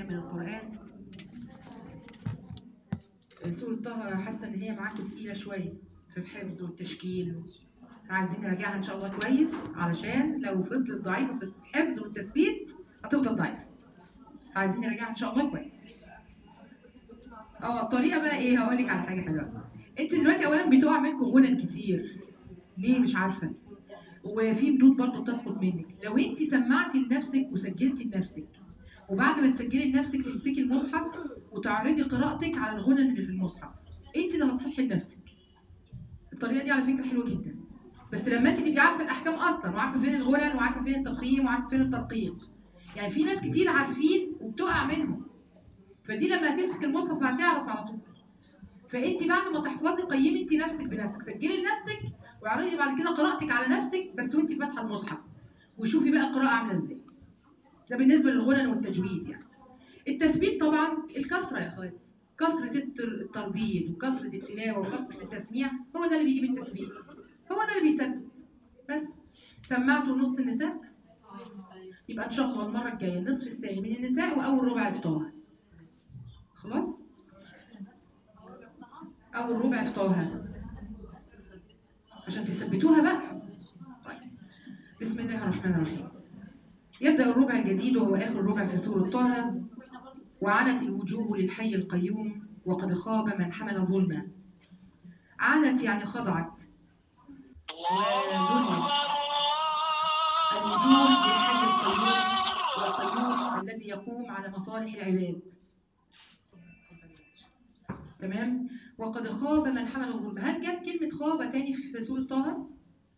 من القرآن سورة طه حاسة إن هي معاكم تقيلة شوية في الحفظ والتشكيل عايزين نراجعها إن شاء الله كويس علشان لو فضلت ضعيفة في الحفظ والتثبيت هتفضل ضعيفة عايزين نراجعها إن شاء الله كويس اه الطريقة بقى إيه هقول لك على حاجة حلوة أنت دلوقتي أولا بتقع منكم غنى كتير ليه مش عارفة وفي مدود برضه بتسقط منك لو انت سمعتي لنفسك وسجلتي لنفسك وبعد ما تسجلي لنفسك تمسكي المصحف وتعرضي قراءتك على الغنى اللي في المصحف انت اللي هتصحي لنفسك الطريقه دي على فكره حلوه جدا بس لما انت تبقي عارفه الاحكام اصلا وعارفه فين الغنى وعارفه فين التقييم وعارفه فين الترقيق يعني في ناس كتير عارفين وبتقع منهم فدي لما هتمسك المصحف هتعرف على طول فانت بعد ما تحفظي قيمي انت نفسك بنفسك سجلي لنفسك واعرضي بعد كده قراءتك على نفسك بس وانت فاتحه المصحف وشوفي بقى القراءه عامله ازاي ده بالنسبه للغنى والتجويد يعني التثبيت طبعا الكسره يا اخواتي كسره التر- الترديد وكسره التلاوه وكسره التسميع هو ده اللي بيجيب التثبيت هو ده اللي بيثبت بس سمعتوا نص النساء يبقى ان شاء الله المره الجايه النصف الثاني من النساء واول ربع في طه خلاص اول ربع في طه عشان تثبتوها بقى طيب. بسم الله الرحمن الرحيم يبدأ الربع الجديد وهو آخر ربع في سورة طه وعنت الوجوه للحي القيوم وقد خاب من حمل ظلما عنت يعني خضعت وظلمت الوجوه للحي القيوم والقيوم الذي يقوم على مصالح العباد تمام وقد خاب من حمل الظلم هل جت كلمة خاب تاني في سورة طه؟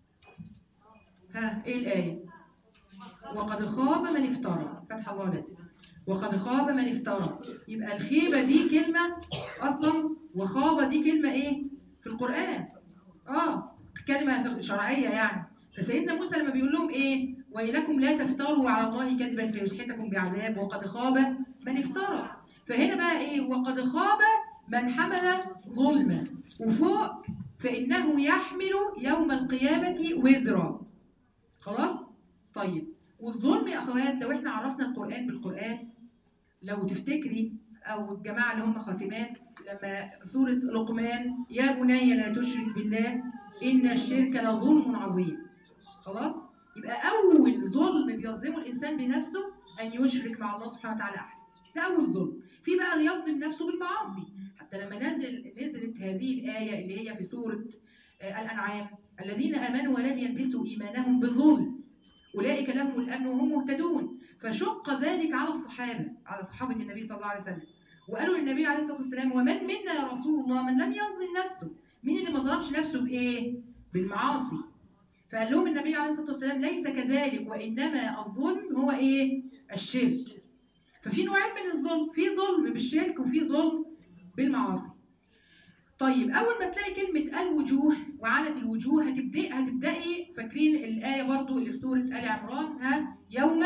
ها ايه الآية؟ وقد خاب من افترى فتح الله ده وقد خاب من افترى يبقى الخيبة دي كلمة أصلا وخاب دي كلمة ايه؟ في القرآن اه كلمة شرعية يعني فسيدنا موسى لما بيقول لهم ايه؟ ويلكم لا تفتروا على الله كذبا فيسحتكم بعذاب وقد خاب من افترى فهنا بقى ايه؟ وقد خاب من حمل ظلما وفوق فإنه يحمل يوم القيامة وزرا خلاص؟ طيب والظلم يا أخوات لو احنا عرفنا القرآن بالقرآن لو تفتكري أو الجماعة اللي هم خاتمات لما سورة لقمان يا بني لا تشرك بالله إن الشرك لظلم عظيم خلاص؟ يبقى أول ظلم بيظلمه الإنسان بنفسه أن يشرك مع الله سبحانه وتعالى أحد ده أول ظلم في بقى اللي يظلم نفسه بالمعاصي حتى لما نزل نزلت هذه الآية اللي هي في سورة آه، الأنعام الذين آمنوا ولم يلبسوا إيمانهم بظلم أولئك لهم الأمن وهم مهتدون فشق ذلك على الصحابة على صحابة النبي صلى الله عليه وسلم وقالوا للنبي عليه الصلاة والسلام ومن منا يا رسول الله من لم يظلم نفسه مين اللي ما ظلمش نفسه بإيه؟ بالمعاصي فقال لهم النبي عليه الصلاة والسلام ليس كذلك وإنما الظلم هو إيه؟ الشرك ففي نوعين من الظلم في ظلم بالشرك وفي ظلم بالمعاصي طيب اول ما تلاقي كلمه الوجوه وعنت الوجوه هتبدأ هتبدأي فاكرين الآية برضو اللي في سورة آل عمران ها يوم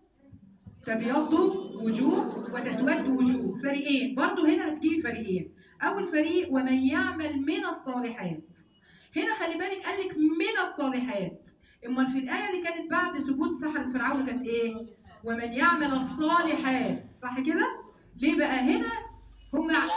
تبيض وجوه وتسود وجوه فريقين برضو هنا هتجيبي فريقين أول فريق ومن يعمل من الصالحات هنا خلي بالك قال لك من الصالحات امال في الآية اللي كانت بعد سجود سحرة فرعون كانت إيه؟ ومن يعمل الصالحات صح كده؟ ليه بقى هنا هم يعني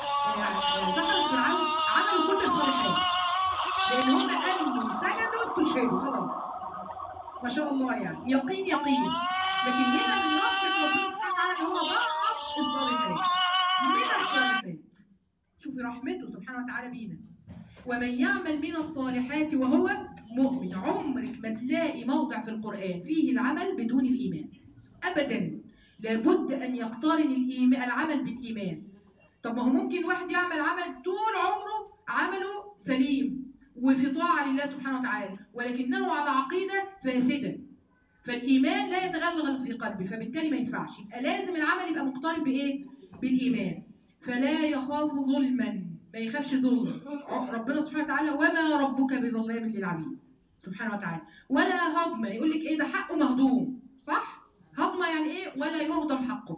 سحرة فرعون عملوا كل الصالحات لان هم امنوا سجدوا استشهدوا خلاص ما شاء الله يعني يقين يقين لكن هنا من رحمه ربنا سبحانه وتعالى ان هو ضعف الصالحات من الصالحات شوفي رحمته سبحانه وتعالى بينا ومن يعمل من الصالحات وهو مؤمن عمرك ما تلاقي موضع في القرآن فيه العمل بدون الإيمان أبدا لابد أن يقترن الإيمان العمل بالإيمان طب ما هو ممكن واحد يعمل عمل طول عمره عمله سليم وفي طاعة لله سبحانه وتعالى ولكنه على عقيدة فاسدة فالإيمان لا يتغلغل في قلبه فبالتالي ما ينفعش يبقى لازم العمل يبقى مقترن بإيه؟ بالإيمان فلا يخاف ظلما ما يخافش ظلم ربنا سبحانه وتعالى وما ربك بظلام للعبيد سبحانه وتعالى ولا هضم يقول لك ايه ده حقه مهضوم صح هضمه يعني ايه ولا يهضم حقه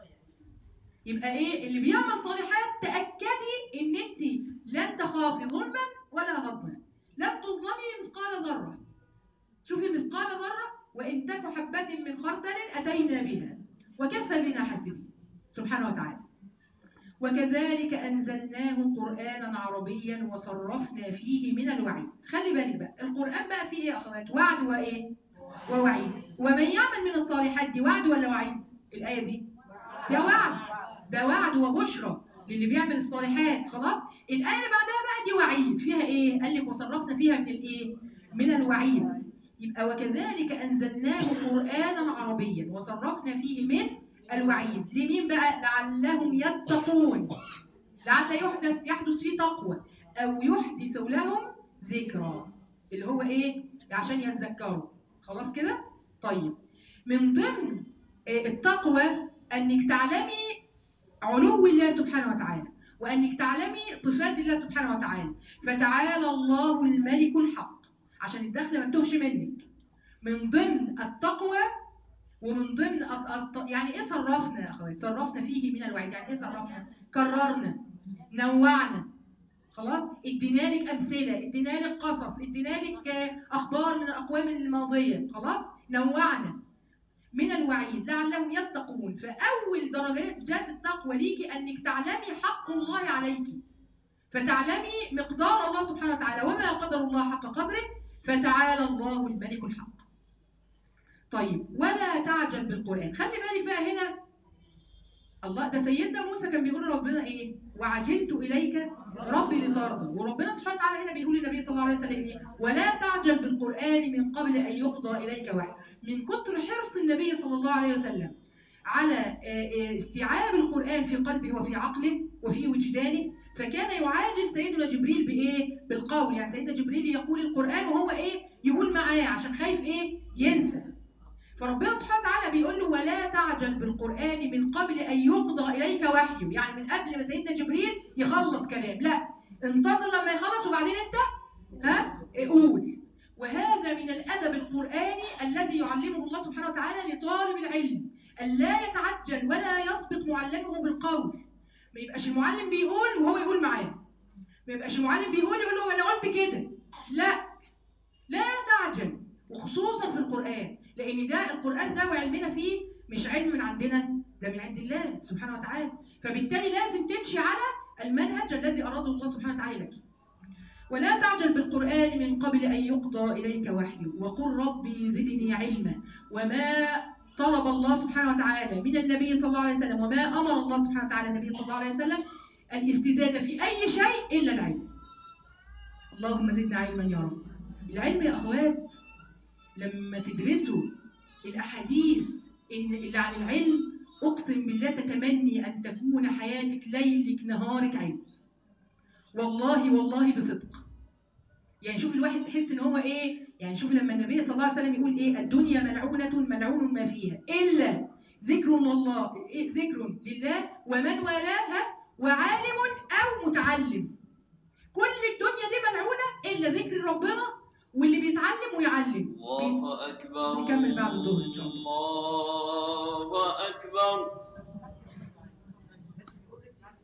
يبقى ايه اللي بيعمل صالحات تاكدي ان انت لن تخافي ظلما ولا هضما لم تظلمي مثقال ذره شوفي مثقال ذره وان تك حبه من خردل اتينا بها وكفى بنا حاسبين وكذلك أنزلناه قرآنا عربيا وصرفنا فيه من الوعيد خلي بالك بقى القرآن بقى فيه إيه يا أخوات وعد وإيه ووعيد ومن يعمل من الصالحات دي وعد ولا وعيد الآية دي ده وعد ده وعد وبشرى للي بيعمل الصالحات خلاص الآية اللي بعدها بقى دي وعيد فيها إيه قال لك وصرفنا فيها من الإيه من الوعيد يبقى وكذلك أنزلناه قرآنا عربيا وصرفنا فيه من الوعيد لمين بقى لعلهم يتقون لعل يحدث يحدث فيه تقوى أو يحدث لهم ذكرى اللي هو إيه عشان يتذكروا خلاص كده طيب من ضمن آه، التقوى أنك تعلمي علو الله سبحانه وتعالى وأنك تعلمي صفات الله سبحانه وتعالى فتعالى الله الملك الحق عشان الدخل ما تهش منك من ضمن التقوى ومن ضمن الت- الت- يعني ايه صرفنا يا اخوات صرفنا فيه من الوعيد يعني ايه صرفنا كررنا نوعنا خلاص ادينا لك امثله ادينا لك قصص ادينا لك آه، اخبار من الاقوام الماضيه خلاص نوعنا من الوعيد لعلهم يتقون فاول درجات التقوى ليكي انك تعلمي حق الله عليكي فتعلمي مقدار الله سبحانه وتعالى وما قدر الله حق قدره فتعالى الله الملك الحق طيب ولا تعجل بالقرآن خلي بالك بقى هنا الله ده سيدنا موسى كان بيقول لربنا ايه وعجلت اليك ربي لترضى وربنا سبحانه وتعالى هنا بيقول للنبي صلى الله عليه وسلم ايه ولا تعجل بالقرآن من قبل ان يقضى اليك وحي من كتر حرص النبي صلى الله عليه وسلم على آه، آه، استيعاب القرآن في قلبه وفي عقله وفي وجدانه فكان يعاجل سيدنا جبريل بايه بالقول يعني سيدنا جبريل يقول القرآن وهو ايه يقول معاه عشان خايف ايه ينسى فربنا سبحانه وتعالى بيقول له ولا تعجل بالقرآن من قبل أن يقضى إليك وحيه يعني من قبل ما سيدنا جبريل يخلص كلام لا انتظر لما يخلص وبعدين انت ها قول وهذا من الأدب القرآني الذي يعلمه الله سبحانه وتعالى لطالب العلم ألا يتعجل ولا يسبق معلمه بالقول ما يبقاش المعلم بيقول وهو يقول معاه ما يبقاش المعلم بيقول يقول له انا قلت كده لا لا تعجل وخصوصا في القرآن لأن ده القرآن ده وعلمنا فيه مش علم من عندنا ده من عند الله سبحانه وتعالى فبالتالي لازم تمشي على المنهج الذي أراده الله سبحانه وتعالى لك ولا تعجل بالقرآن من قبل أن يقضى إليك وحيه وقل ربي زدني علما وما طلب الله سبحانه وتعالى من النبي صلى الله عليه وسلم وما أمر الله سبحانه وتعالى النبي صلى الله عليه وسلم الاستزادة في أي شيء إلا العلم اللهم زدنا علما يا رب العلم يا أخوات لما تدرسوا الأحاديث إن اللي عن العلم أقسم بالله تتمني أن تكون حياتك ليلك نهارك علم والله والله بصدق يعني شوف الواحد تحس ان هو ايه يعني شوف لما النبي صلى الله عليه وسلم يقول ايه الدنيا ملعونة ملعون ما فيها إلا ذكر الله إيه ذكر لله ومن والاها وعالم أو متعلم كل الدنيا دي ملعونة إلا ذكر ربنا واللي بيتعلم ويعلم الله أكبر نكمل بعد الظهر إن شاء الله. الله